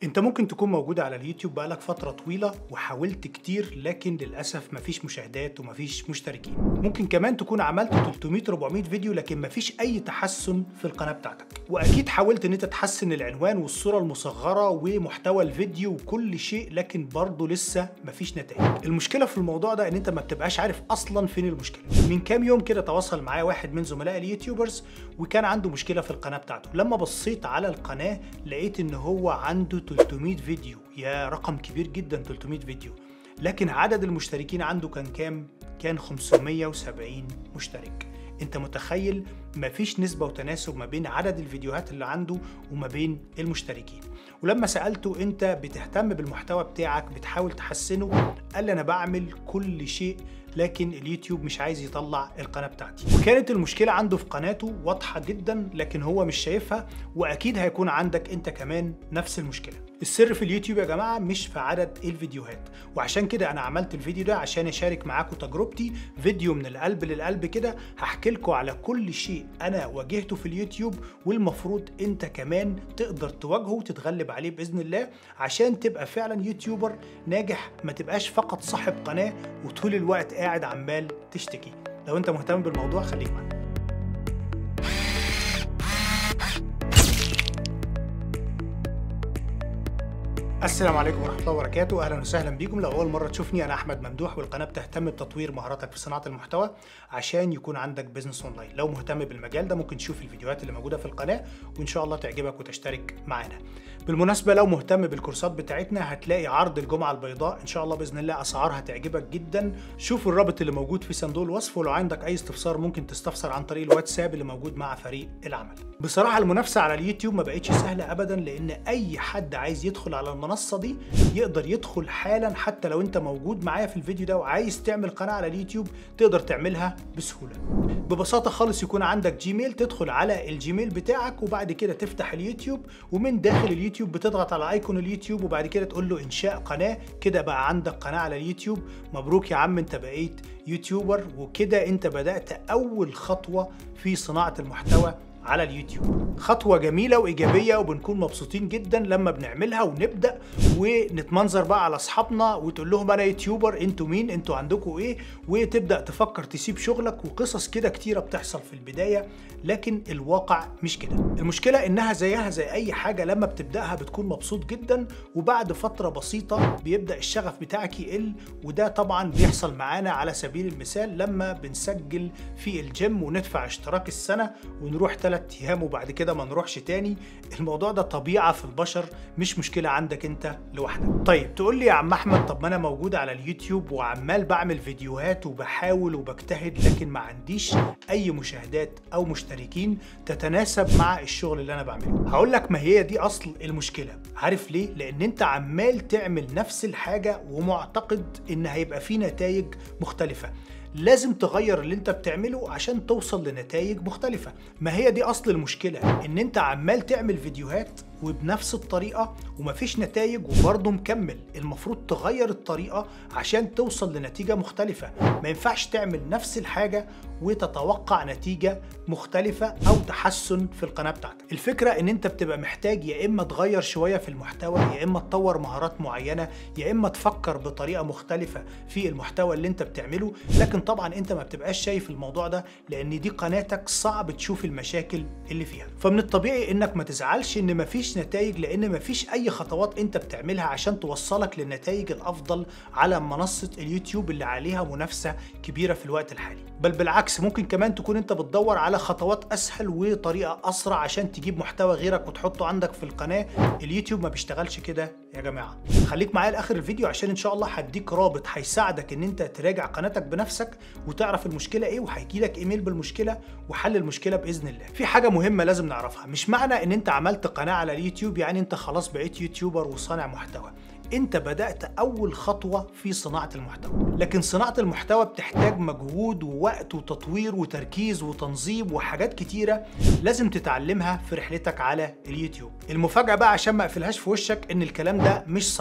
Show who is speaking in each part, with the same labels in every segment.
Speaker 1: انت ممكن تكون موجود على اليوتيوب بقالك فترة طويلة وحاولت كتير لكن للأسف مفيش مشاهدات ومفيش مشتركين ممكن كمان تكون عملت 300 400 فيديو لكن مفيش أي تحسن في القناة بتاعتك وأكيد حاولت إن أنت تحسن العنوان والصورة المصغرة ومحتوى الفيديو وكل شيء لكن برضه لسه مفيش نتائج المشكلة في الموضوع ده إن أنت ما بتبقاش عارف أصلا فين المشكلة من كام يوم كده تواصل معايا واحد من زملاء اليوتيوبرز وكان عنده مشكلة في القناة بتاعته لما بصيت على القناة لقيت إن هو عنده 300 فيديو يا رقم كبير جدا 300 فيديو لكن عدد المشتركين عنده كان كام؟ كان 570 مشترك انت متخيل مفيش نسبة وتناسب ما بين عدد الفيديوهات اللي عنده وما بين المشتركين ولما سألته انت بتهتم بالمحتوى بتاعك بتحاول تحسنه قال لي انا بعمل كل شيء لكن اليوتيوب مش عايز يطلع القناه بتاعتي وكانت المشكله عنده في قناته واضحه جدا لكن هو مش شايفها واكيد هيكون عندك انت كمان نفس المشكله السر في اليوتيوب يا جماعه مش في عدد الفيديوهات وعشان كده انا عملت الفيديو ده عشان اشارك معاكم تجربتي فيديو من القلب للقلب كده هحكي لكم على كل شيء انا واجهته في اليوتيوب والمفروض انت كمان تقدر تواجهه وتتغلب عليه باذن الله عشان تبقى فعلا يوتيوبر ناجح ما تبقاش فقط صاحب قناه وطول الوقت قاعد عمال تشتكي لو انت مهتم بالموضوع خليك معانا السلام عليكم ورحمة الله وبركاته، أهلا وسهلا بيكم، لو أول مرة تشوفني أنا أحمد ممدوح والقناة بتهتم بتطوير مهاراتك في صناعة المحتوى عشان يكون عندك بزنس أونلاين، لو مهتم بالمجال ده ممكن تشوف الفيديوهات اللي موجودة في القناة وإن شاء الله تعجبك وتشترك معانا. بالمناسبة لو مهتم بالكورسات بتاعتنا هتلاقي عرض الجمعة البيضاء إن شاء الله بإذن الله أسعار هتعجبك جدا، شوف الرابط اللي موجود في صندوق الوصف ولو عندك أي استفسار ممكن تستفسر عن طريق الواتساب اللي موجود مع فريق العمل. بصراحة المنافسة على اليوتيوب ما بقتش سهلة أبدا لأن أي حد عايز يدخل على المنصة دي يقدر يدخل حالا حتى لو انت موجود معايا في الفيديو ده وعايز تعمل قناه على اليوتيوب تقدر تعملها بسهوله ببساطه خالص يكون عندك جيميل تدخل على الجيميل بتاعك وبعد كده تفتح اليوتيوب ومن داخل اليوتيوب بتضغط على ايكون اليوتيوب وبعد كده تقول له انشاء قناه كده بقى عندك قناه على اليوتيوب مبروك يا عم انت بقيت يوتيوبر وكده انت بدات اول خطوه في صناعه المحتوى على اليوتيوب خطوة جميلة وإيجابية وبنكون مبسوطين جدا لما بنعملها ونبدأ ونتمنظر بقى على أصحابنا وتقول لهم أنا يوتيوبر أنتوا مين أنتوا عندكم إيه وتبدأ تفكر تسيب شغلك وقصص كده كتيرة بتحصل في البداية لكن الواقع مش كده المشكلة إنها زيها زي أي حاجة لما بتبدأها بتكون مبسوط جدا وبعد فترة بسيطة بيبدأ الشغف بتاعك يقل وده طبعا بيحصل معانا على سبيل المثال لما بنسجل في الجيم وندفع اشتراك السنة ونروح ثلاث ايام وبعد كده ما نروحش تاني الموضوع ده طبيعه في البشر مش مشكله عندك انت لوحدك طيب تقول لي يا عم احمد طب ما انا موجود على اليوتيوب وعمال بعمل فيديوهات وبحاول وبجتهد لكن ما عنديش اي مشاهدات او مشتركين تتناسب مع الشغل اللي انا بعمله هقول لك ما هي دي اصل المشكله عارف ليه لان انت عمال تعمل نفس الحاجه ومعتقد ان هيبقى في نتائج مختلفه لازم تغير اللي انت بتعمله عشان توصل لنتائج مختلفة ما هي دي اصل المشكلة ان انت عمال تعمل فيديوهات وبنفس الطريقة ومفيش نتائج وبرضه مكمل المفروض تغير الطريقة عشان توصل لنتيجة مختلفة ما ينفعش تعمل نفس الحاجة وتتوقع نتيجة مختلفة أو تحسن في القناة بتاعتك الفكرة إن أنت بتبقى محتاج يا إما تغير شوية في المحتوى يا إما تطور مهارات معينة يا إما تفكر بطريقة مختلفة في المحتوى اللي أنت بتعمله لكن طبعا أنت ما بتبقاش شايف الموضوع ده لأن دي قناتك صعب تشوف المشاكل اللي فيها فمن الطبيعي إنك ما تزعلش إن مفيش نتائج لأن مفيش أي خطوات أنت بتعملها عشان توصلك للنتائج الأفضل على منصة اليوتيوب اللي عليها منافسة كبيرة في الوقت الحالي بل بالعكس ممكن كمان تكون انت بتدور على خطوات اسهل وطريقه اسرع عشان تجيب محتوى غيرك وتحطه عندك في القناه اليوتيوب ما بيشتغلش كده يا جماعه خليك معايا لاخر الفيديو عشان ان شاء الله هديك رابط هيساعدك ان انت تراجع قناتك بنفسك وتعرف المشكله ايه وهيجي لك ايميل بالمشكله وحل المشكله باذن الله في حاجه مهمه لازم نعرفها مش معنى ان انت عملت قناه على اليوتيوب يعني انت خلاص بقيت يوتيوبر وصانع محتوى انت بدأت أول خطوة في صناعة المحتوى لكن صناعة المحتوى بتحتاج مجهود ووقت وتطوير وتركيز وتنظيم وحاجات كتيرة لازم تتعلمها في رحلتك على اليوتيوب المفاجأة بقى عشان ما اقفلهاش في وشك ان الكلام ده مش صعب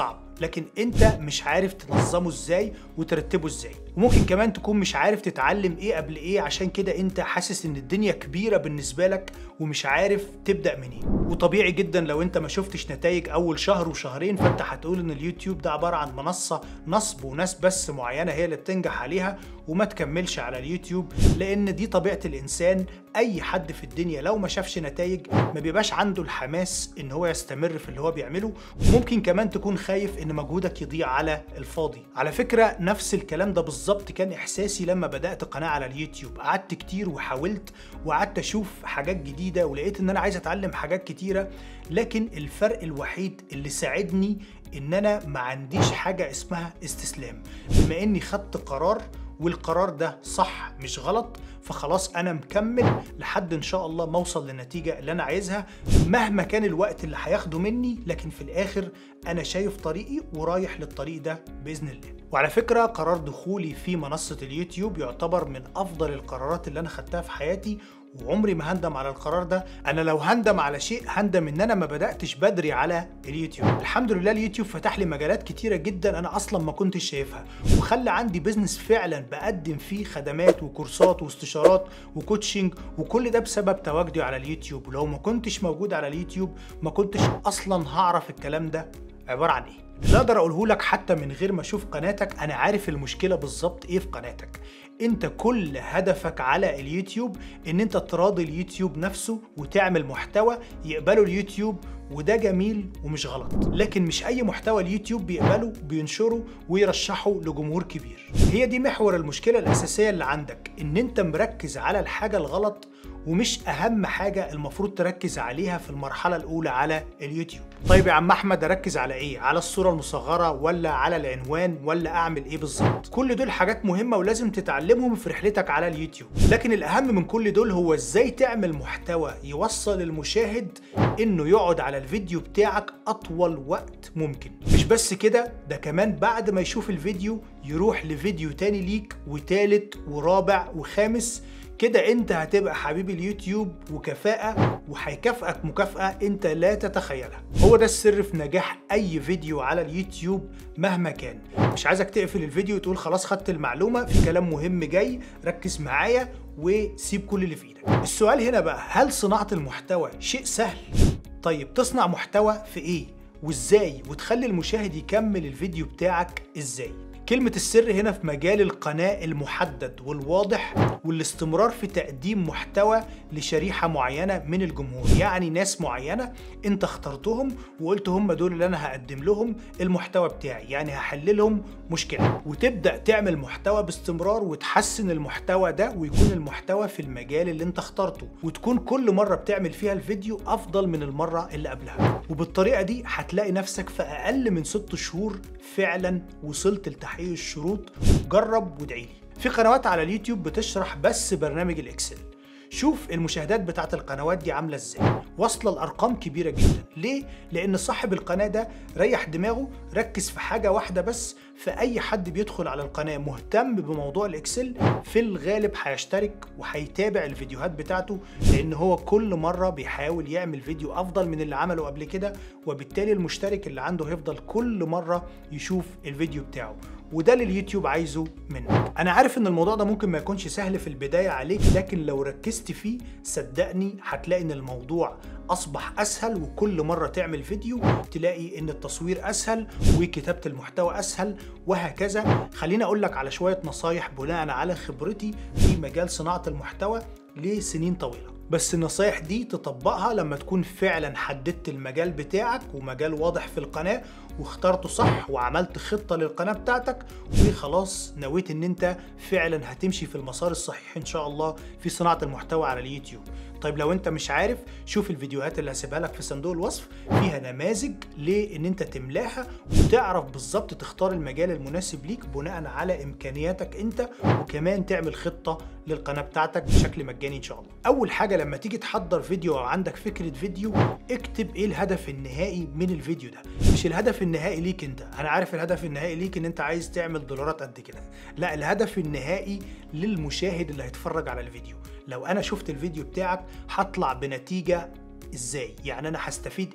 Speaker 1: لكن انت مش عارف تنظمه ازاي وترتبه ازاي وممكن كمان تكون مش عارف تتعلم ايه قبل ايه عشان كده انت حاسس ان الدنيا كبيره بالنسبه لك ومش عارف تبدا منين وطبيعي جدا لو انت ما شفتش نتائج اول شهر وشهرين فانت هتقول ان اليوتيوب ده عباره عن منصه نصب وناس بس معينه هي اللي بتنجح عليها وما تكملش على اليوتيوب لان دي طبيعه الانسان اي حد في الدنيا لو ما شافش نتائج ما بيبقاش عنده الحماس ان هو يستمر في اللي هو بيعمله وممكن كمان تكون خايف ان مجهودك يضيع على الفاضي على فكره نفس الكلام ده بالظبط كان احساسي لما بدات قناه على اليوتيوب قعدت كتير وحاولت وقعدت اشوف حاجات جديده ولقيت ان انا عايز اتعلم حاجات كتيره لكن الفرق الوحيد اللي ساعدني ان انا ما عنديش حاجه اسمها استسلام بما اني خدت قرار والقرار ده صح مش غلط فخلاص انا مكمل لحد ان شاء الله ما اوصل للنتيجه اللي انا عايزها مهما كان الوقت اللي هياخده مني لكن في الاخر انا شايف طريقي ورايح للطريق ده باذن الله وعلى فكره قرار دخولي في منصه اليوتيوب يعتبر من افضل القرارات اللي انا خدتها في حياتي وعمري ما هندم على القرار ده انا لو هندم على شيء هندم ان انا ما بداتش بدري على اليوتيوب الحمد لله اليوتيوب فتح لي مجالات كتيره جدا انا اصلا ما كنتش شايفها وخلى عندي بيزنس فعلا بقدم فيه خدمات وكورسات واستشارات وكوتشنج وكل ده بسبب تواجدي على اليوتيوب ولو ما كنتش موجود على اليوتيوب ما كنتش اصلا هعرف الكلام ده عباره عن ايه اللي اقدر اقوله لك حتى من غير ما اشوف قناتك انا عارف المشكله بالظبط ايه في قناتك انت كل هدفك على اليوتيوب ان انت تراضي اليوتيوب نفسه وتعمل محتوى يقبله اليوتيوب وده جميل ومش غلط لكن مش اي محتوى اليوتيوب بيقبله بينشره ويرشحه لجمهور كبير هي دي محور المشكله الاساسيه اللي عندك ان انت مركز على الحاجه الغلط ومش اهم حاجه المفروض تركز عليها في المرحله الاولى على اليوتيوب طيب يا عم احمد اركز على ايه على الصوره المصغره ولا على العنوان ولا اعمل ايه بالظبط كل دول حاجات مهمه ولازم تتعلمهم في رحلتك على اليوتيوب لكن الاهم من كل دول هو ازاي تعمل محتوى يوصل المشاهد انه يقعد على الفيديو بتاعك اطول وقت ممكن مش بس كده ده كمان بعد ما يشوف الفيديو يروح لفيديو تاني ليك وتالت ورابع وخامس كده انت هتبقى حبيب اليوتيوب وكفاءة وهيكافئك مكافأة انت لا تتخيلها هو ده السر في نجاح اي فيديو على اليوتيوب مهما كان مش عايزك تقفل الفيديو وتقول خلاص خدت المعلومة في كلام مهم جاي ركز معايا وسيب كل اللي في ايدك السؤال هنا بقى هل صناعة المحتوى شيء سهل؟ طيب تصنع محتوى في ايه؟ وازاي وتخلي المشاهد يكمل الفيديو بتاعك ازاي؟ كلمة السر هنا في مجال القناة المحدد والواضح والاستمرار في تقديم محتوى لشريحة معينة من الجمهور يعني ناس معينة انت اخترتهم وقلت هم دول اللي انا هقدم لهم المحتوى بتاعي يعني هحل لهم مشكلة وتبدأ تعمل محتوى باستمرار وتحسن المحتوى ده ويكون المحتوى في المجال اللي انت اخترته وتكون كل مرة بتعمل فيها الفيديو افضل من المرة اللي قبلها وبالطريقة دي هتلاقي نفسك في اقل من ست شهور فعلا وصلت لتحقيق الشروط جرب وادعيلي في قنوات على اليوتيوب بتشرح بس برنامج الاكسل شوف المشاهدات بتاعت القنوات دي عامله ازاي واصله لارقام كبيره جدا ليه لان صاحب القناه ده ريح دماغه ركز في حاجه واحده بس فاي حد بيدخل على القناه مهتم بموضوع الاكسل في الغالب هيشترك وهيتابع الفيديوهات بتاعته لان هو كل مره بيحاول يعمل فيديو افضل من اللي عمله قبل كده وبالتالي المشترك اللي عنده هيفضل كل مره يشوف الفيديو بتاعه وده اللي اليوتيوب عايزه منك انا عارف ان الموضوع ده ممكن ما يكونش سهل في البدايه عليك لكن لو ركزت فيه صدقني هتلاقي ان الموضوع اصبح اسهل وكل مره تعمل فيديو تلاقي ان التصوير اسهل وكتابه المحتوى اسهل وهكذا خليني اقول لك على شويه نصايح بناء على خبرتي في مجال صناعه المحتوى لسنين طويله بس النصايح دي تطبقها لما تكون فعلا حددت المجال بتاعك ومجال واضح في القناة واخترته صح وعملت خطة للقناة بتاعتك وخلاص نويت ان انت فعلا هتمشي في المسار الصحيح ان شاء الله في صناعة المحتوى على اليوتيوب طيب لو انت مش عارف شوف الفيديوهات اللي هسيبها لك في صندوق الوصف فيها نماذج لان انت تملاها وتعرف بالظبط تختار المجال المناسب ليك بناء على امكانياتك انت وكمان تعمل خطة للقناة بتاعتك بشكل مجاني ان شاء الله اول حاجة لما تيجي تحضر فيديو او عندك فكرة فيديو اكتب ايه الهدف النهائي من الفيديو ده مش الهدف النهائي ليك انت انا عارف الهدف النهائي ليك ان انت عايز تعمل دولارات قد كده لا الهدف النهائي للمشاهد اللي هيتفرج على الفيديو لو انا شفت الفيديو بتاعك هطلع بنتيجة ازاي يعني انا هستفيد ايه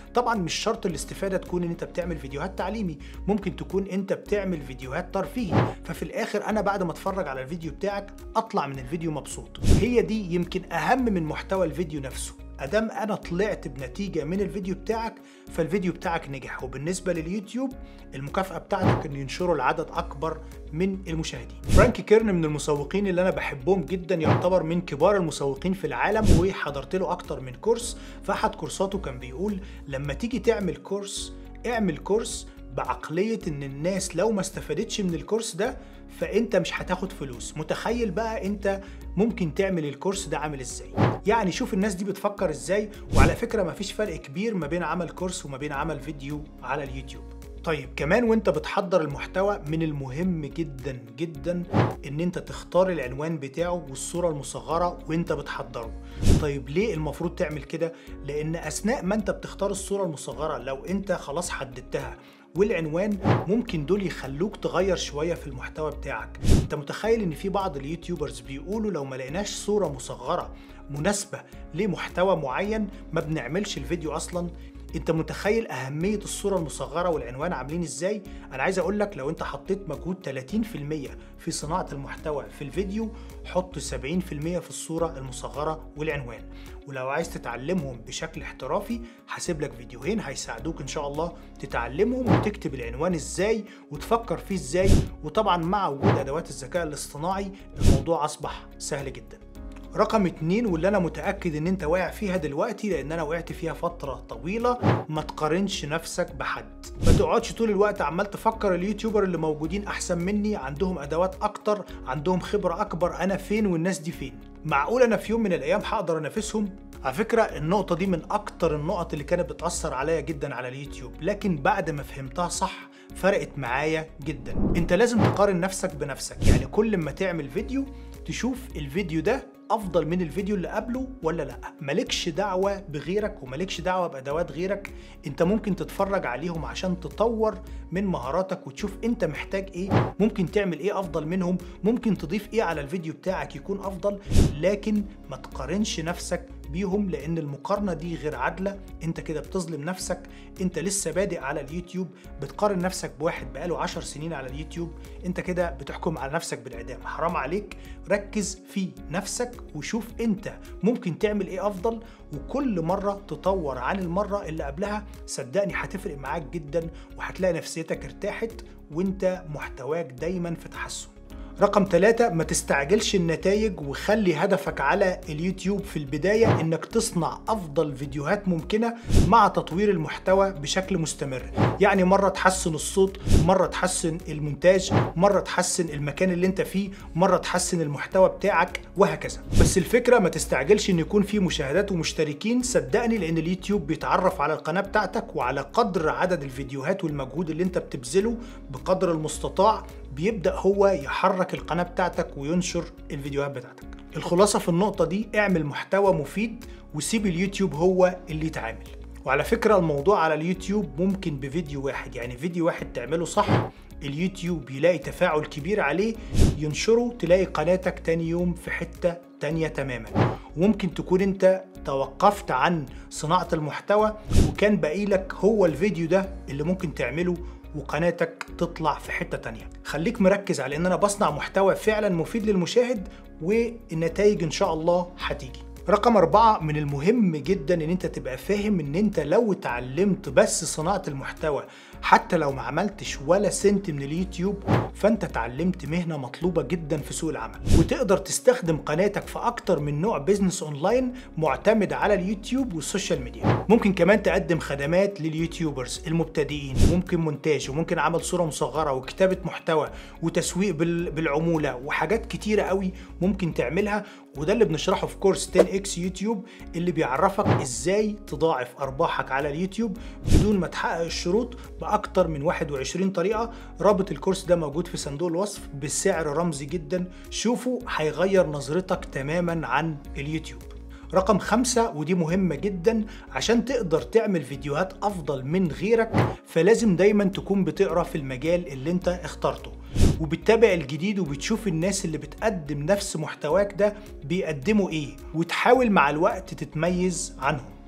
Speaker 1: طبعا مش شرط الاستفاده تكون ان انت بتعمل فيديوهات تعليمي ممكن تكون انت بتعمل فيديوهات ترفيهي ففي الاخر انا بعد ما اتفرج على الفيديو بتاعك اطلع من الفيديو مبسوط هي دي يمكن اهم من محتوى الفيديو نفسه ادام انا طلعت بنتيجه من الفيديو بتاعك فالفيديو بتاعك نجح وبالنسبه لليوتيوب المكافاه بتاعتك ان ينشروا العدد اكبر من المشاهدين فرانك كيرن من المسوقين اللي انا بحبهم جدا يعتبر من كبار المسوقين في العالم وحضرت له اكتر من كورس في احد كورساته كان بيقول لما تيجي تعمل كورس اعمل كورس بعقليه ان الناس لو ما استفادتش من الكورس ده فانت مش هتاخد فلوس متخيل بقى انت ممكن تعمل الكورس ده عامل ازاي يعني شوف الناس دي بتفكر ازاي وعلى فكره مفيش فرق كبير ما بين عمل كورس وما بين عمل فيديو على اليوتيوب طيب كمان وانت بتحضر المحتوى من المهم جدا جدا ان انت تختار العنوان بتاعه والصورة المصغرة وانت بتحضره طيب ليه المفروض تعمل كده لان اثناء ما انت بتختار الصورة المصغرة لو انت خلاص حددتها والعنوان ممكن دول يخلوك تغير شويه في المحتوى بتاعك انت متخيل ان في بعض اليوتيوبرز بيقولوا لو ما لقيناش صوره مصغره مناسبه لمحتوى معين ما بنعملش الفيديو اصلا انت متخيل اهميه الصوره المصغره والعنوان عاملين ازاي انا عايز اقول لك لو انت حطيت مجهود 30% في صناعه المحتوى في الفيديو حط 70% في الصوره المصغره والعنوان ولو عايز تتعلمهم بشكل احترافي هسيب لك فيديوهين هيساعدوك ان شاء الله تتعلمهم وتكتب العنوان ازاي وتفكر فيه ازاي وطبعا مع وجود ادوات الذكاء الاصطناعي الموضوع اصبح سهل جدا رقم اتنين واللي انا متاكد ان انت واقع فيها دلوقتي لان انا وقعت فيها فتره طويله ما تقارنش نفسك بحد ما تقعدش طول الوقت عمال تفكر اليوتيوبر اللي موجودين احسن مني عندهم ادوات اكتر عندهم خبره اكبر انا فين والناس دي فين معقول انا في يوم من الايام هقدر انافسهم على فكرة النقطة دي من أكتر النقط اللي كانت بتأثر عليا جدا على اليوتيوب لكن بعد ما فهمتها صح فرقت معايا جدا انت لازم تقارن نفسك بنفسك يعني كل ما تعمل فيديو تشوف الفيديو ده افضل من الفيديو اللي قبله ولا لا مالكش دعوه بغيرك ومالكش دعوه بادوات غيرك انت ممكن تتفرج عليهم عشان تطور من مهاراتك وتشوف انت محتاج ايه ممكن تعمل ايه افضل منهم ممكن تضيف ايه على الفيديو بتاعك يكون افضل لكن ما تقارنش نفسك بيهم لان المقارنه دي غير عادله انت كده بتظلم نفسك انت لسه بادئ على اليوتيوب بتقارن نفسك بواحد بقاله 10 سنين على اليوتيوب انت كده بتحكم على نفسك بالاعدام حرام عليك ركز في نفسك وشوف انت ممكن تعمل ايه افضل وكل مره تطور عن المره اللي قبلها صدقني هتفرق معاك جدا وهتلاقي نفسيتك ارتاحت وانت محتواك دايما في تحسن رقم ثلاثة ما تستعجلش النتائج وخلي هدفك على اليوتيوب في البداية انك تصنع افضل فيديوهات ممكنة مع تطوير المحتوى بشكل مستمر يعني مرة تحسن الصوت مرة تحسن المونتاج مرة تحسن المكان اللي انت فيه مرة تحسن المحتوى بتاعك وهكذا بس الفكرة ما تستعجلش ان يكون في مشاهدات ومشتركين صدقني لان اليوتيوب بيتعرف على القناة بتاعتك وعلى قدر عدد الفيديوهات والمجهود اللي انت بتبذله بقدر المستطاع بيبدا هو يحرك القناه بتاعتك وينشر الفيديوهات بتاعتك الخلاصه في النقطه دي اعمل محتوى مفيد وسيب اليوتيوب هو اللي يتعامل وعلى فكره الموضوع على اليوتيوب ممكن بفيديو واحد يعني فيديو واحد تعمله صح اليوتيوب يلاقي تفاعل كبير عليه ينشره تلاقي قناتك تاني يوم في حتة تانية تماما وممكن تكون انت توقفت عن صناعة المحتوى وكان باقي لك هو الفيديو ده اللي ممكن تعمله وقناتك تطلع في حتة تانية خليك مركز على ان انا بصنع محتوى فعلا مفيد للمشاهد والنتائج ان شاء الله هتيجي رقم أربعة من المهم جدا إن أنت تبقى فاهم إن أنت لو اتعلمت بس صناعة المحتوى حتى لو ما عملتش ولا سنت من اليوتيوب فأنت اتعلمت مهنة مطلوبة جدا في سوق العمل وتقدر تستخدم قناتك في أكتر من نوع بيزنس أونلاين معتمد على اليوتيوب والسوشيال ميديا ممكن كمان تقدم خدمات لليوتيوبرز المبتدئين ممكن مونتاج وممكن عمل صورة مصغرة وكتابة محتوى وتسويق بال- بالعمولة وحاجات كتيرة قوي ممكن تعملها وده اللي بنشرحه في كورس 10 اكس يوتيوب اللي بيعرفك ازاي تضاعف ارباحك على اليوتيوب بدون ما تحقق الشروط باكتر من 21 طريقه رابط الكورس ده موجود في صندوق الوصف بسعر رمزي جدا شوفه هيغير نظرتك تماما عن اليوتيوب رقم خمسة ودي مهمة جدا عشان تقدر تعمل فيديوهات أفضل من غيرك فلازم دايما تكون بتقرأ في المجال اللي انت اخترته وبتتابع الجديد وبتشوف الناس اللي بتقدم نفس محتواك ده بيقدموا ايه وتحاول مع الوقت تتميز عنهم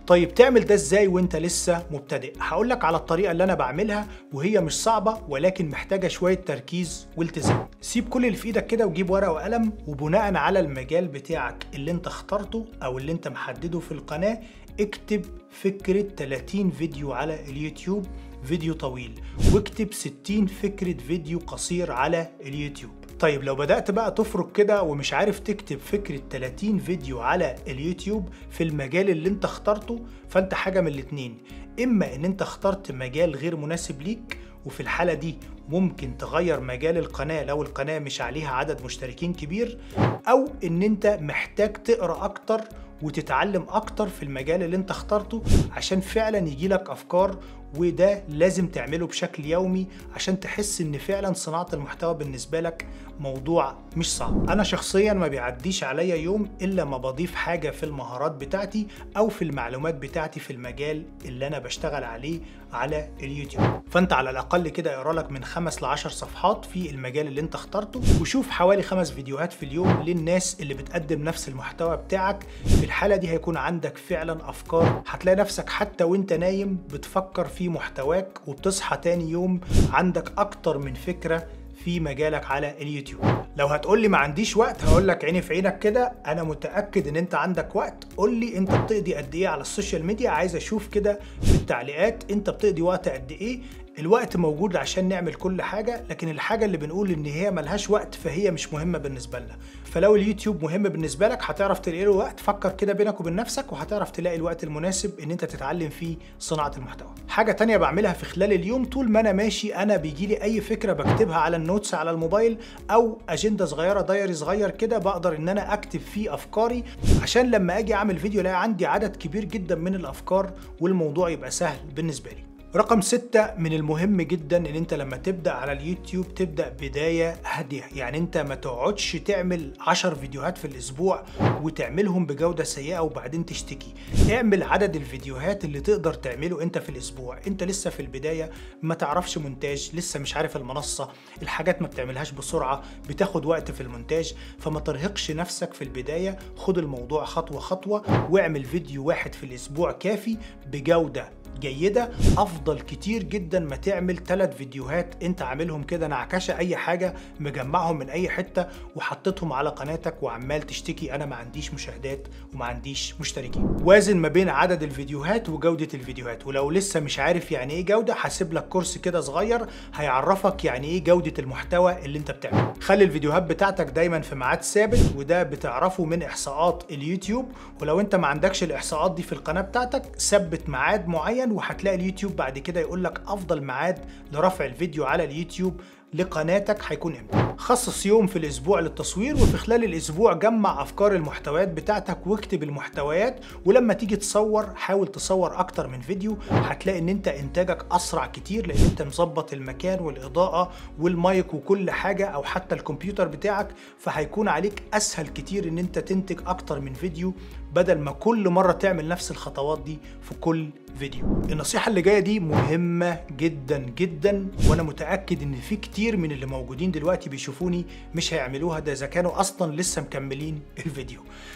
Speaker 1: طيب تعمل ده ازاي وانت لسه مبتدئ هقول لك على الطريقه اللي انا بعملها وهي مش صعبه ولكن محتاجه شويه تركيز والتزام سيب كل اللي في ايدك كده وجيب ورقه وقلم وبناء على المجال بتاعك اللي انت اخترته او اللي انت محدده في القناه اكتب فكره 30 فيديو على اليوتيوب فيديو طويل واكتب 60 فكره فيديو قصير على اليوتيوب طيب لو بدأت بقى تفرق كده ومش عارف تكتب فكرة 30 فيديو على اليوتيوب في المجال اللي انت اخترته فانت حاجة من الاتنين اما ان انت اخترت مجال غير مناسب ليك وفي الحالة دي ممكن تغير مجال القناة لو القناة مش عليها عدد مشتركين كبير او ان انت محتاج تقرأ اكتر وتتعلم اكتر في المجال اللي انت اخترته عشان فعلا يجيلك افكار وده لازم تعمله بشكل يومي عشان تحس ان فعلا صناعة المحتوى بالنسبة لك موضوع مش صعب انا شخصيا ما بيعديش عليا يوم الا ما بضيف حاجة في المهارات بتاعتي او في المعلومات بتاعتي في المجال اللي انا بشتغل عليه على اليوتيوب فانت على الاقل كده اقرا لك من خمس لعشر صفحات في المجال اللي انت اخترته وشوف حوالي خمس فيديوهات في اليوم للناس اللي بتقدم نفس المحتوى بتاعك في الحالة دي هيكون عندك فعلا افكار هتلاقي نفسك حتى وانت نايم بتفكر في محتواك وبتصحى تاني يوم عندك اكتر من فكرة في مجالك على اليوتيوب لو هتقول لي ما عنديش وقت هقول لك عيني في عينك كده انا متاكد ان انت عندك وقت قول لي انت بتقضي قد ايه على السوشيال ميديا عايز اشوف كده في التعليقات انت بتقضي وقت قد ايه الوقت موجود عشان نعمل كل حاجة لكن الحاجة اللي بنقول ان هي ملهاش وقت فهي مش مهمة بالنسبة لنا فلو اليوتيوب مهم بالنسبة لك هتعرف تلاقي له وقت فكر كده بينك وبين نفسك وهتعرف تلاقي الوقت المناسب ان انت تتعلم فيه صناعة المحتوى حاجة تانية بعملها في خلال اليوم طول ما انا ماشي انا بيجي لي اي فكرة بكتبها على النوتس على الموبايل او اجندة صغيرة دايري صغير كده بقدر ان انا اكتب فيه افكاري عشان لما اجي اعمل فيديو الاقي عندي عدد كبير جدا من الافكار والموضوع يبقى سهل بالنسبة لي رقم ستة من المهم جدا ان انت لما تبدأ على اليوتيوب تبدأ بداية هادية يعني انت ما تقعدش تعمل عشر فيديوهات في الاسبوع وتعملهم بجودة سيئة وبعدين تشتكي اعمل عدد الفيديوهات اللي تقدر تعمله انت في الاسبوع انت لسه في البداية ما تعرفش مونتاج لسه مش عارف المنصة الحاجات ما بتعملهاش بسرعة بتاخد وقت في المونتاج فما ترهقش نفسك في البداية خد الموضوع خطوة خطوة واعمل فيديو واحد في الاسبوع كافي بجودة جيدة أفضل كتير جدا ما تعمل ثلاث فيديوهات أنت عاملهم كده نعكشة أي حاجة مجمعهم من أي حتة وحطيتهم على قناتك وعمال تشتكي أنا ما عنديش مشاهدات وما عنديش مشتركين وازن ما بين عدد الفيديوهات وجودة الفيديوهات ولو لسه مش عارف يعني إيه جودة هسيب لك كورس كده صغير هيعرفك يعني إيه جودة المحتوى اللي أنت بتعمله خلي الفيديوهات بتاعتك دايما في ميعاد ثابت وده بتعرفه من إحصاءات اليوتيوب ولو أنت ما عندكش الإحصاءات دي في القناة بتاعتك ثبت ميعاد معين وهتلاقي اليوتيوب بعد كده يقول لك افضل ميعاد لرفع الفيديو على اليوتيوب لقناتك هيكون امتى خصص يوم في الاسبوع للتصوير وفي خلال الاسبوع جمع افكار المحتويات بتاعتك واكتب المحتويات ولما تيجي تصور حاول تصور اكتر من فيديو هتلاقي ان انت انتاجك اسرع كتير لان انت مظبط المكان والاضاءه والمايك وكل حاجه او حتى الكمبيوتر بتاعك فهيكون عليك اسهل كتير ان انت تنتج اكتر من فيديو بدل ما كل مره تعمل نفس الخطوات دي في كل فيديو النصيحه اللي جايه دي مهمه جدا جدا وانا متاكد ان في كتير من اللي موجودين دلوقتي بيشوفوني مش هيعملوها ده اذا كانوا اصلا لسه مكملين الفيديو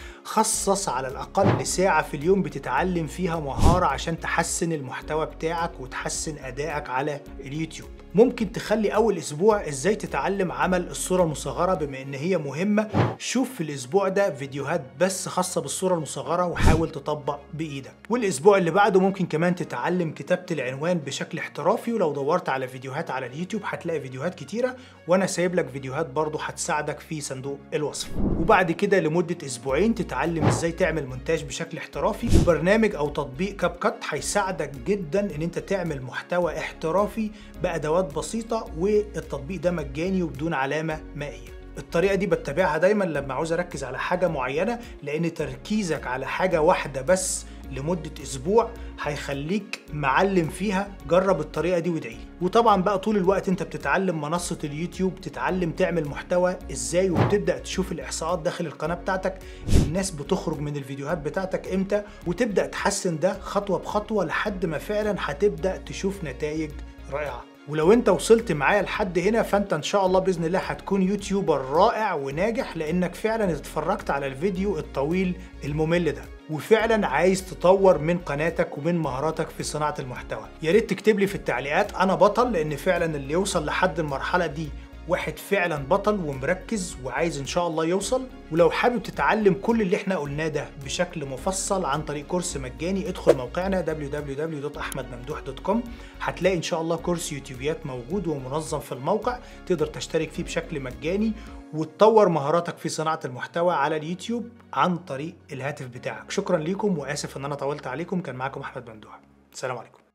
Speaker 1: خصص على الأقل ساعة في اليوم بتتعلم فيها مهارة عشان تحسن المحتوى بتاعك وتحسن أدائك على اليوتيوب ممكن تخلي أول أسبوع إزاي تتعلم عمل الصورة المصغرة بما إن هي مهمة شوف في الأسبوع ده فيديوهات بس خاصة بالصورة المصغرة وحاول تطبق بإيدك والأسبوع اللي بعده ممكن كمان تتعلم كتابة العنوان بشكل احترافي ولو دورت على فيديوهات على اليوتيوب هتلاقي فيديوهات كتيرة وأنا سايب لك فيديوهات برضو هتساعدك في صندوق الوصف وبعد كده لمدة أسبوعين تتعلم ازاي تعمل مونتاج بشكل احترافي وبرنامج او تطبيق كاب كات هيساعدك جدا ان انت تعمل محتوى احترافي بادوات بسيطه والتطبيق ده مجاني وبدون علامه مائيه الطريقة دي بتبعها دايما لما عاوز اركز على حاجة معينة لان تركيزك على حاجة واحدة بس لمدة اسبوع هيخليك معلم فيها جرب الطريقة دي وادعيلي وطبعا بقى طول الوقت انت بتتعلم منصة اليوتيوب تتعلم تعمل محتوى ازاي وبتبدأ تشوف الاحصاءات داخل القناة بتاعتك الناس بتخرج من الفيديوهات بتاعتك امتى وتبدأ تحسن ده خطوة بخطوة لحد ما فعلا هتبدأ تشوف نتائج رائعة ولو انت وصلت معايا لحد هنا فانت ان شاء الله باذن الله هتكون يوتيوبر رائع وناجح لانك فعلا اتفرجت على الفيديو الطويل الممل ده وفعلا عايز تطور من قناتك ومن مهاراتك في صناعه المحتوى يا ريت تكتب لي في التعليقات انا بطل لان فعلا اللي يوصل لحد المرحله دي واحد فعلا بطل ومركز وعايز ان شاء الله يوصل ولو حابب تتعلم كل اللي احنا قلناه ده بشكل مفصل عن طريق كورس مجاني ادخل موقعنا www.ahmedممدوح.com هتلاقي ان شاء الله كورس يوتيوبيات موجود ومنظم في الموقع تقدر تشترك فيه بشكل مجاني وتطور مهاراتك في صناعة المحتوى على اليوتيوب عن طريق الهاتف بتاعك شكرا لكم واسف ان انا طولت عليكم كان معكم احمد ممدوح السلام عليكم